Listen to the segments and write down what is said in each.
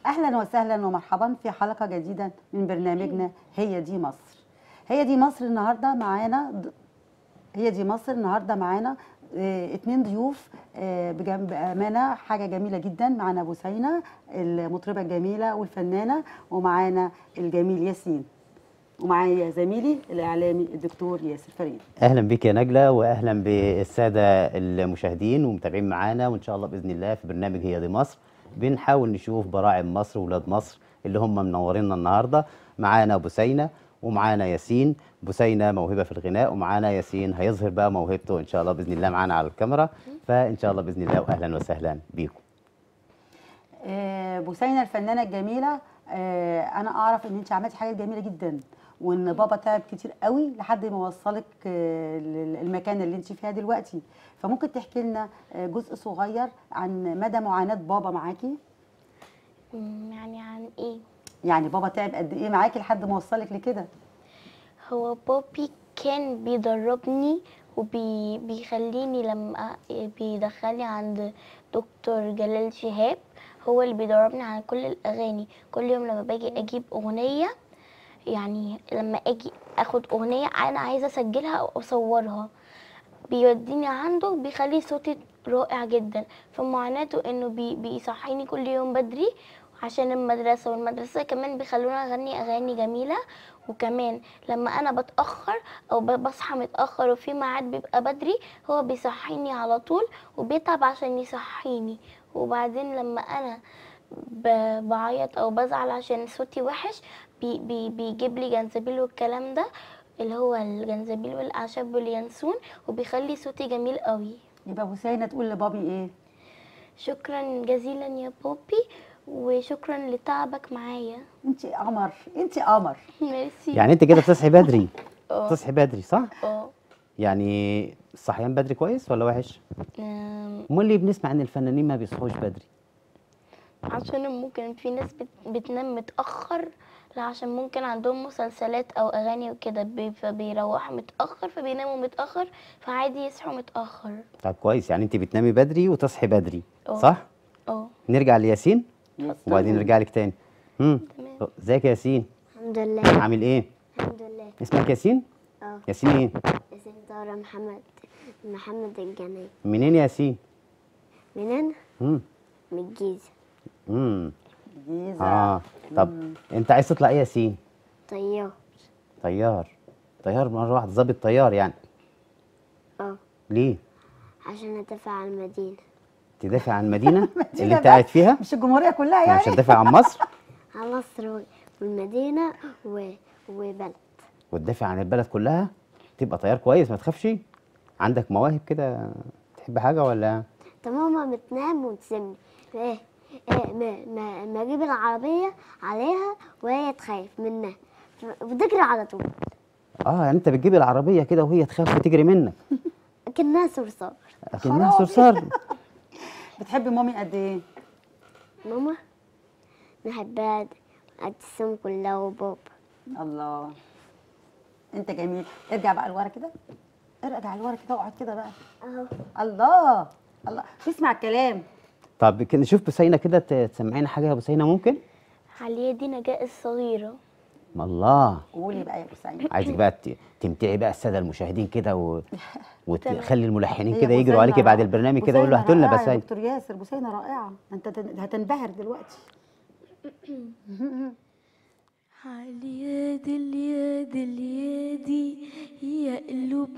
اهلا وسهلا ومرحبا في حلقه جديده من برنامجنا هي دي مصر هي دي مصر النهارده معانا ض- هي دي مصر النهارده معانا آه، اتنين ضيوف آه، بجنب امانه حاجه جميله جدا معانا بوسينه المطربه الجميله والفنانه ومعانا الجميل ياسين ومعايا زميلي الاعلامي الدكتور ياسر فريد اهلا بك يا نجله واهلا بالساده المشاهدين ومتابعين معانا وان شاء الله باذن الله في برنامج هي دي مصر بنحاول نشوف براعم مصر واولاد مصر اللي هم منورينا النهارده معانا بوسينه ومعانا ياسين بوسينه موهبه في الغناء ومعانا ياسين هيظهر بقى موهبته ان شاء الله باذن الله معانا على الكاميرا فان شاء الله باذن الله واهلا وسهلا بيكم آه، بوسينه الفنانه الجميله آه، انا اعرف ان انت عملتي حاجات جميله جدا وان بابا تعب كتير قوي لحد ما وصلك آه، للمكان اللي انت فيها دلوقتي فممكن تحكي لنا آه، جزء صغير عن مدى معاناه بابا معاكي مم، يعني عن ايه يعني بابا تعب قد ايه معاكي لحد ما وصلك لكده هو بابي كان بيدربني وبيخليني لما بيدخلني عند دكتور جلال شهاب هو اللي بيدربني على كل الاغاني كل يوم لما باجي اجيب اغنيه يعني لما اجي اخد اغنيه انا عايزه اسجلها او اصورها بيوديني عنده بيخلي صوتي رائع جدا فمعاناته انه بي بيصحيني كل يوم بدري عشان المدرسة والمدرسة كمان بيخلونا أغني أغاني جميلة وكمان لما أنا بتأخر أو ب- بصحى متأخر وفي ميعاد بيبقى بدري هو بيصحيني على طول وبيتعب عشان يصحيني وبعدين لما أنا ب- بعيط أو بزعل عشان صوتي وحش بي بي بيجيب لي جنزبيل والكلام ده اللي هو الجنزبيل والأعشاب واليانسون وبيخلي صوتي جميل قوي يبقى بوسينه تقول لبابي ايه شكرا جزيلا يا بوبي وشكرا لتعبك معايا انت قمر انت قمر ميرسي يعني انت كده بتصحي بدري اه بتصحي بدري صح اه يعني الصحيان بدري كويس ولا وحش أم، امال ليه بنسمع ان الفنانين ما بيصحوش بدري عشان ممكن في ناس بت... بتنام متأخر لا عشان ممكن عندهم مسلسلات أو أغاني وكده بي- فبيروحوا متأخر فبيناموا متأخر فعادي يصحوا متأخر طب كويس يعني انت بتنامي بدري وتصحي بدري اه. صح اه نرجع لياسين ياسين. وبعدين نرجع لك تاني امم تمام. ازيك يا ياسين الحمد لله عامل ايه الحمد لله اسمك ياسين اه ياسين ايه اسم طارق محمد محمد الجناي منين يا ياسين منين امم من الجيزة امم جيزه اه طب انت عايز تطلع ايه يا ياسين طيار طيار طيار مره واحده ظابط طيار يعني اه ليه عشان ادافع عن المدينة تدافع عن المدينه اللي مدينة انت قاعد بس، فيها مش الجمهوريه كلها يعني يعني مش هتدافع عن مصر عن مصر والمدينة و... وبلد وتدافع عن البلد كلها تبقى طيار كويس ما تخافش عندك مواهب كده تحب حاجه ولا طب ماما بتنام وتسيبني ايه ايه ما ما ما اجيب العربية عليها وهي تخاف منها ف- وتجري على طول اه يعني انت بتجيب العربيه كده وهي تخاف وتجري منك كأنها صرصار اكنها صرصار بتحبي مامي قد ايه ماما نحبها قد السم كلها وبابا الله انت جميل ارجع بقى لورا كده ارجع لورا كده واقعد كده بقى اهو الله الله اسمع الكلام طب كده نشوف بسينه كده ت- تسمعينا حاجه يا بسينه ممكن على يدي نجاة الصغيرة ما الله قولي بقى يا بوسعيد عايزك بقى ت- تمتعي بقى الساده المشاهدين كده و... وتخلي الملحنين هي كده يجروا بوسينة عليكي بعد رائعة. البرنامج كده يقولوا بوسينة هاتوا لنا رائعة يا بسينه دكتور ياسر بوسينه رائعه انت هتن- هتنبهر دلوقتي عالياد الياد اليادي يا قلوب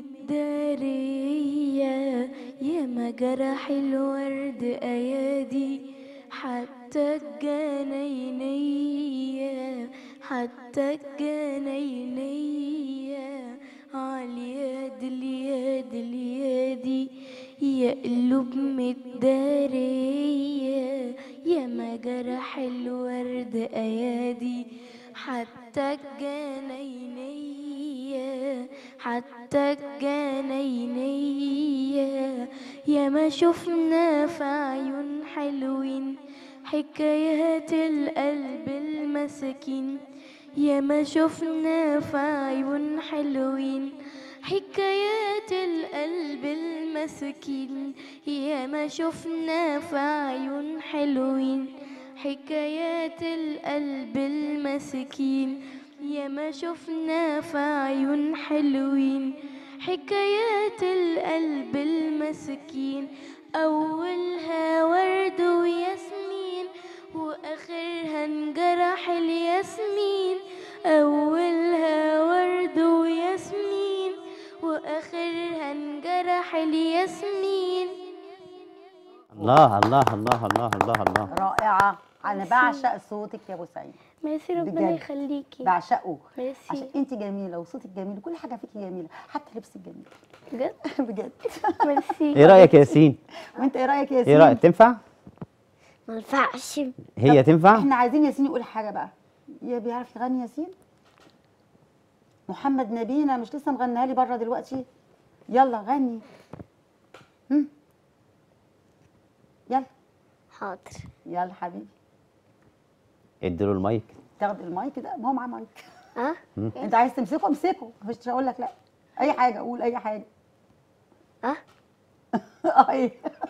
متدارية يا ما جرح الورد أيادي حتى الجناينية حتى الجناينية عالياد الياد اليادي يا قلوب متدارية يا ما جرح الورد أيادي حتى الجناينية حتى الجناينية يا ما شفنا في عيون حلوين حكايات القلب المساكين يا ما شفنا في عيون حلوين حكايات القلب المسكين يا ما شفنا في عيون حلوين حكايات القلب المسكين يا ما شفنا في عيون حلوين حكايات القلب المسكين أولها ورد وياسمين وآخرها انجرح الياسمين أولها ورد وياسمين وآخرها انجرح الياسمين الله الله الله الله الله الله رائعه انا بعشق صوتك يا ابو سعيد ميرسي ربنا بجد. يخليكي بعشقه ميرسي عشان انت جميله وصوتك جميل وكل حاجه فيكي جميله حتى لبسك جميل بجد بجد ميرسي ايه رايك يا ياسين وانت ايه رايك يا ياسين ايه رايك تنفع ما ينفعش هي تنفع احنا عايزين ياسين يقول حاجه بقى يا بيعرف يغني ياسين محمد نبينا مش لسه مغنيها لي بره دلوقتي يلا غني هم. يلا حاضر يلا حبيبي اديله المايك تاخد المايك ده ما هو معاه مايك اه انت عايز تمسكه امسكه مش هقول لك لا اي حاجه قول اي حاجه اه اه ايه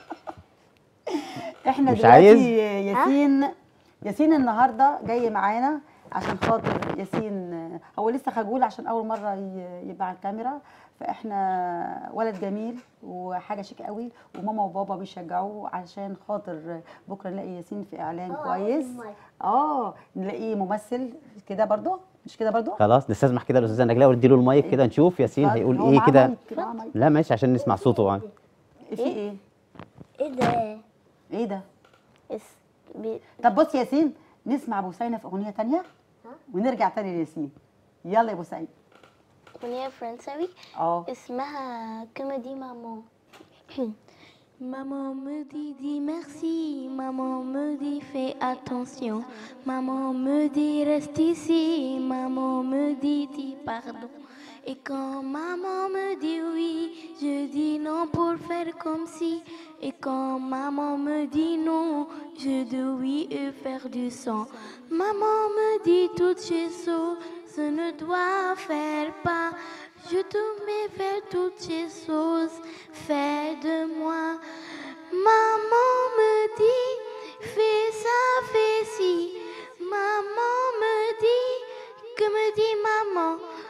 احنا مش دلوقتي عايز؟ ياسين ياسين النهارده جاي معانا عشان خاطر ياسين هو لسه خجول عشان اول مره ي- يبقى على الكاميرا فاحنا ولد جميل وحاجه شيك قوي وماما وبابا بيشجعوه عشان خاطر بكره نلاقي ياسين في اعلان اه، كويس المايك. اه نلاقيه ممثل كده برضو مش كده برضو خلاص نستسمح كده الاستاذه نجلاء ونديله المايك كده نشوف ياسين هيقول هو ايه معاه كده مايك، معاه مايك. لا ماشي عشان نسمع صوته يعني. في ايه ايه ده ايه ده اس بي... طب بص ياسين نسمع بوسينة في اغنيه تانية ونرجع تاني لياسين يلا يا بوسينة أغنية فرنساوي اه اسمها كوميدي مامون Maman me dit dis merci, maman me dit fais attention, maman me dit reste ici, maman me dit dis pardon. Et quand maman me dit oui, je dis non pour faire comme si. Et quand maman me dit non, je dis oui et faire du sang. Maman me dit toutes ces choses, ce ne doit faire pas. Je te mets faire toutes ces choses, fais de moi. Maman me dit, fais ça, fais ci. Maman me dit, que me dit maman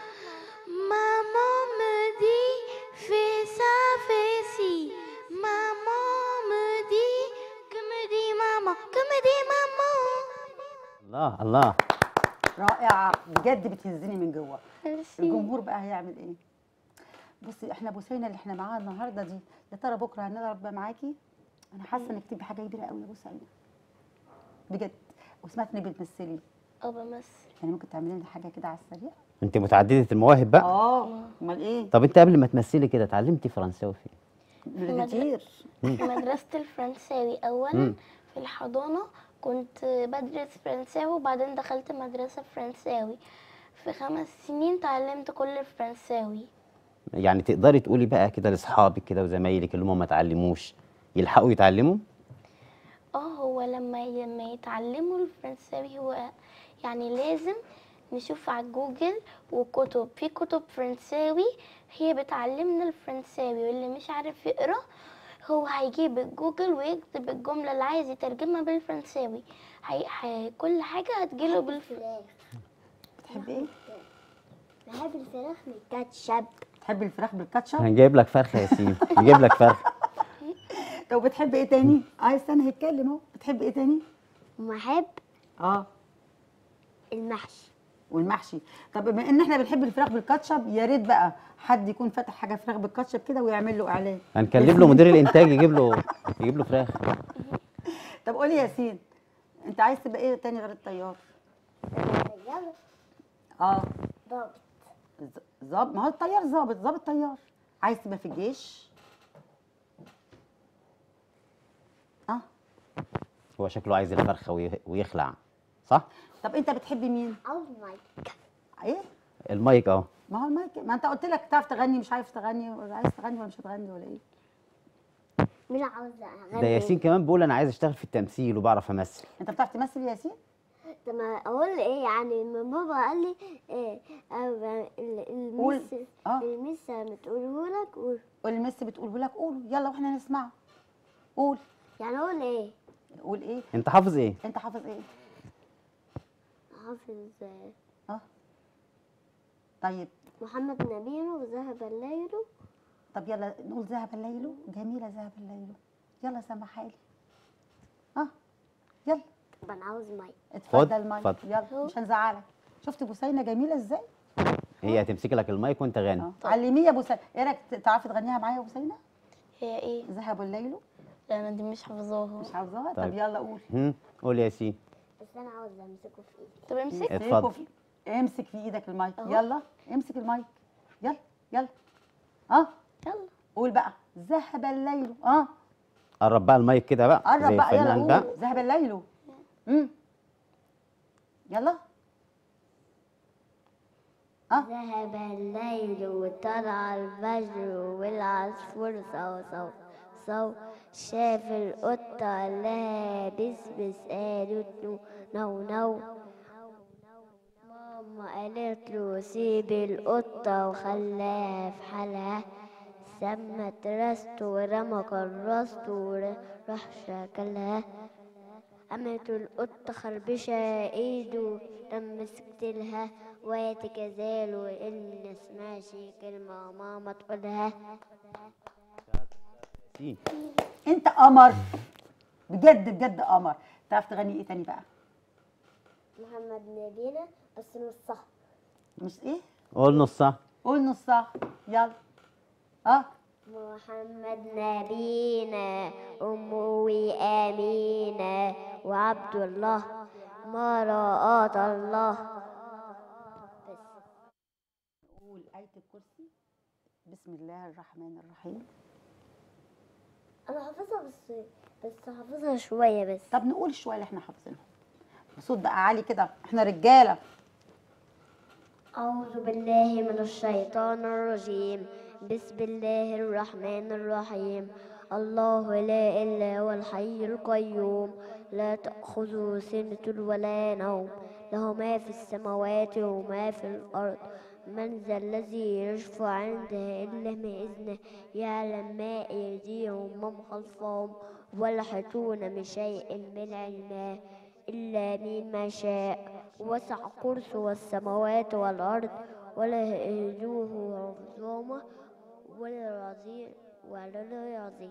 Maman me dit, fais ça, fais ci. Maman me dit, que me dit maman Que me dit maman الله الله رائعه بجد بتهزني من جوه ميرسي الجمهور بقى هيعمل ايه بصي احنا بوسينة اللي احنا معاها النهارده دي يا ترى بكره هنلعب بقى معاكي انا حاسه انك تبقي حاجه كبيره قوي يا بوسينة بجد وسمعت انك بتمثلي اه بمثل يعني ممكن تعملي لنا حاجه كده على السريع انت متعدده المواهب بقى اه امال ايه طب انت قبل ما تمثلي كده اتعلمتي فرنساوي فين كتير في مدرسة الفرنساوي أولا في الحضانة كنت بدرس فرنساوي وبعدين دخلت مدرسة فرنساوي في خمس سنين تعلمت كل الفرنساوي يعني تقدري تقولي بقى كده لاصحابك كده وزمايلك اللي هم ما اتعلموش يلحقوا يتعلموا اه هو لما لما يتعلموا الفرنساوي هو يعني لازم نشوف على جوجل وكتب في كتب فرنساوي هي بتعلمنا الفرنساوي واللي مش عارف يقرا هو هيجيب الجوجل ويكتب الجملة اللي عايز يترجمها بالفرنساوي هي... هي... كل حاجة هتجيله بالفرنساوي بتحبي ايه بحب الفراخ من الكاتشب بتحبي الفراخ بالكاتشب هنجيب لك فرخه يا ياسين نجيب لك فرخه طب بتحبي ايه تاني اه استنى هيتكلم اهو بتحبي ايه تاني وبحب اه المحشي والمحشي طب بما ان احنا بنحب الفراخ بالكاتشب يا ريت بقى حد يكون فاتح حاجه فراخ بالكاتشب كده ويعمل له اعلان هنكلم له مدير الانتاج يجيب له يجيب له فراخ طب قولي يا ياسين انت عايز تبقى ايه تاني غير الطيار يلا اه ضابط ز- ظابط ما هو الطيار ظابط ظابط طيار عايز تبقى في الجيش اه هو شكله عايز الفرخه وي- ويخلع صح طب انت بتحبي مين عاوز مايك ايه المايك اهو ما هو المايك ما انت قلت لك تعرف تغني مش عارف تغني ولا عايز تغني ولا مش هتغني ولا ايه مين عاوز اغني ده ياسين كمان بيقول انا عايز اشتغل في التمثيل وبعرف امثل انت بتعرف تمثل يا ياسين طب ما اقول ايه يعني ما بابا قال لي إيه أو ال- قول. الميس آه. الميس لما تقوله لك قول قول المس بتقوله لك قوله يلا واحنا نسمعه قول يعني اقول ايه قول ايه انت حافظ ايه انت حافظ ايه حافظ آه، اه طيب محمد نبيل وذهب الليل طب يلا نقول ذهب الليل جميله ذهب الليل يلا سامحها لي اه يلا طب انا عاوز مي اتفضل مايك اتفضل. يلا مش هنزعلك شفت بوسينه جميله ازاي هي هتمسك لك المايك وانت غني اه علميه يا بوسينه ايه رايك تعرفي تغنيها معايا يا بوسينه هي ايه ذهب الليل لا انا دي مش حافظاها مش عاوزاها طب طيب. يلا قول هم؟ قول يا ياسين بس انا عاوز امسكه في ايدي طب امسك اتفضل. امسكوا في- امسك في ايدك المايك أهو. يلا امسك المايك يلا يلا اه يلا قول بقى ذهب الليل اه قرب بقى المايك كده بقى قرب زي بقى يلا الفنان بقى قول ذهب الليل امم يلا اه ذهب الليل وطلع الفجر والعصفور صو صو صو شاف القطة لابس بس قالت له نو نو ماما قالت له سيب القطة وخلاها في حالها سمت راسته ورمى كراسته وراح شكلها قامت القطة خربشة ايده لما مسكت لها ويتكزال وإن نسمعش كلمة ماما تقولها ياسين. انت قمر بجد بجد قمر تعرف تغني ايه تاني بقى محمد نبينا بس نصها مش ايه قول نصها قول نصها يلا اه محمد نبينا أمه أمينة وعبد الله ما رأت الله بس قول آية الكرسي بسم الله الرحمن الرحيم أنا حافظها بس بس حافظها شوية بس طب نقول الشوية اللي احنا حافظينهم بصوت بقى عالي كده احنا رجالة أعوذ بالله من الشيطان الرجيم بسم الله الرحمن الرحيم الله لا إلا هو الحي القيوم لا تأخذه سنة ولا نوم له ما في السماوات وما في الأرض من ذا الذي يشفع عنده إلا بإذنه يعلم ما أيديهم وما خلفهم ولا يحيطون بشيء من علمه إلا مما شاء وسع كرسه السماوات والأرض ولا يهدوه حفظهما ولا رضيع ولا رضيع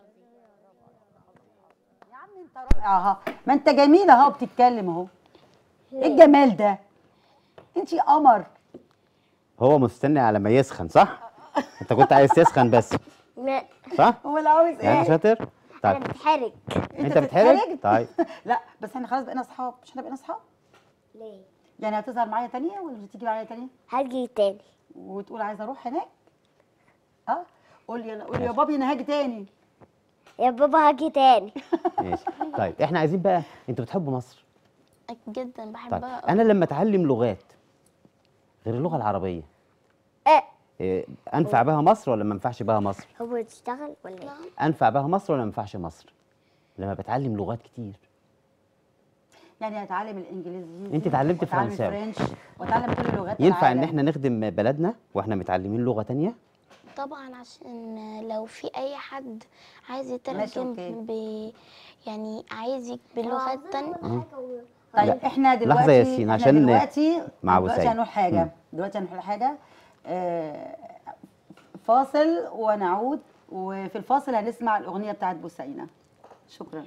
يا عم انت رائع اهو ما انت جميلة اهو بتتكلم اهو ايه الجمال ده انتي قمر هو مستني على ما يسخن صح انت كنت عايز تسخن بس ما صح هو اللي عاوز يعني ايه شاطر أنا طيب بتحرك انت بتحرج طيب لا بس احنا خلاص بقينا اصحاب مش احنا بقينا اصحاب ليه؟ يعني هتظهر معايا تانية ولا مش هتيجي معايا تانية هاجي تاني وتقول عايزه اروح هناك اه قول يا قول يا بابي انا هاجي تاني يا بابا هاجي تاني ماشي طيب احنا عايزين بقى انتوا بتحبوا مصر جدا طيب بحبها انا لما اتعلم لغات غير اللغه العربيه اه إيه، انفع بها مصر ولا ما انفعش بها مصر هو تشتغل ولا ايه؟ انفع بها مصر ولا ما انفعش مصر لما بتعلم لغات كتير يعني اتعلم الانجليزي انت اتعلمت واتعلم فرنساوي. الفرنش واتعلم كل لغات ينفع ان العالم. احنا نخدم بلدنا واحنا متعلمين لغه تانية طبعا عشان لو في اي حد عايز ماشي، يترجم أوكي. ب يعني عايز يك- بلغات تانية طيب لا. احنا دلوقتي لحظة يا ياسين، احنا عشان دلوقتي مع دلوقتي وسيم. هنقول حاجه مم. دلوقتي هنقول حاجه آه، فاصل ونعود وفي الفاصل هنسمع الاغنيه بتاعت بوسينه شكرا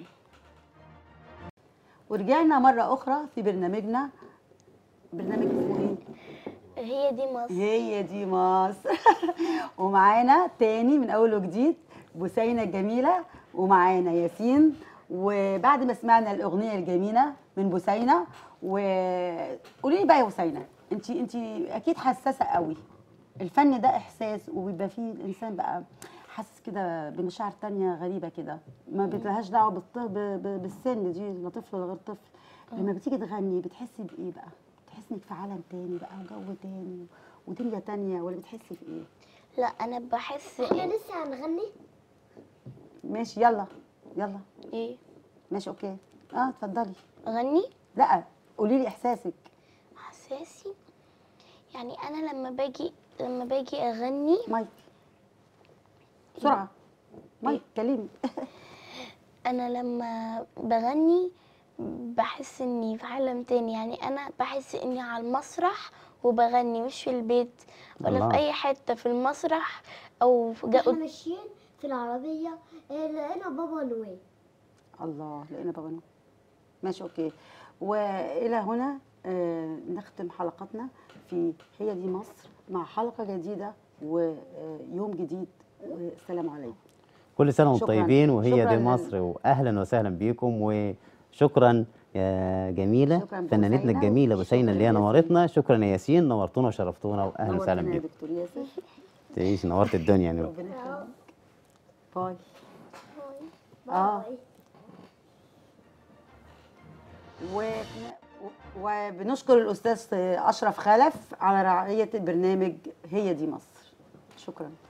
ورجعنا مره اخرى في برنامجنا برنامج اسمه ايه هي دي مصر هي دي مصر ومعانا تاني من اول وجديد بوسينه الجميله ومعانا ياسين وبعد ما سمعنا الاغنيه الجميله من بوسينه وقولي لي بقى يا بوسينه انت انت اكيد حساسه قوي الفن ده احساس وبيبقى فيه الانسان بقى حاسس كده بمشاعر تانية غريبة كده ما بتلهاش دعوة بالط- ب- ب- بالسن دي لا طفل ولا غير طفل لما بتيجي تغني بتحسي بإيه بقى؟ بتحسي إنك في عالم تاني بقى وجو تاني ودنيا تانية ولا بتحسي في إيه؟ لا انا بحس احنا لسه هنغني ماشي يلا يلا ايه ماشي أوكي اه اتفضلي اغني لا قولي لي إحساسك احساسي يعني انا لما باجي لما باجي اغني مايك بسرعة مايك كلمي انا لما بغني بحس اني في عالم تاني يعني انا بحس اني على المسرح وبغني مش في البيت ولا الله. في اي حته في المسرح او في احنا جا... ماشيين في العربية آه، لقينا بابا نويل الله لقينا بابا نور. ماشي اوكي والى هنا آه، نختم حلقتنا في هي دي مصر مع حلقه جديده ويوم جديد والسلام عليكم كل سنه وانتم شكراً. طيبين وهي شكراً دي لل- مصر واهلا وسهلا بيكم وشكرا يا جميله شكراً فنانتنا بوسينة. الجميله بوسينه اللي هي شكراً نورتنا شكرا يا ياسين نورتونا وشرفتونا واهلا وسهلا نورتنا يا بيكم دكتور ياسر تعيش نورت الدنيا يعني ربنا يخليك باي اه وبن- وبنشكر الاستاذ اشرف خلف على رعايه البرنامج هي دي مصر شكرا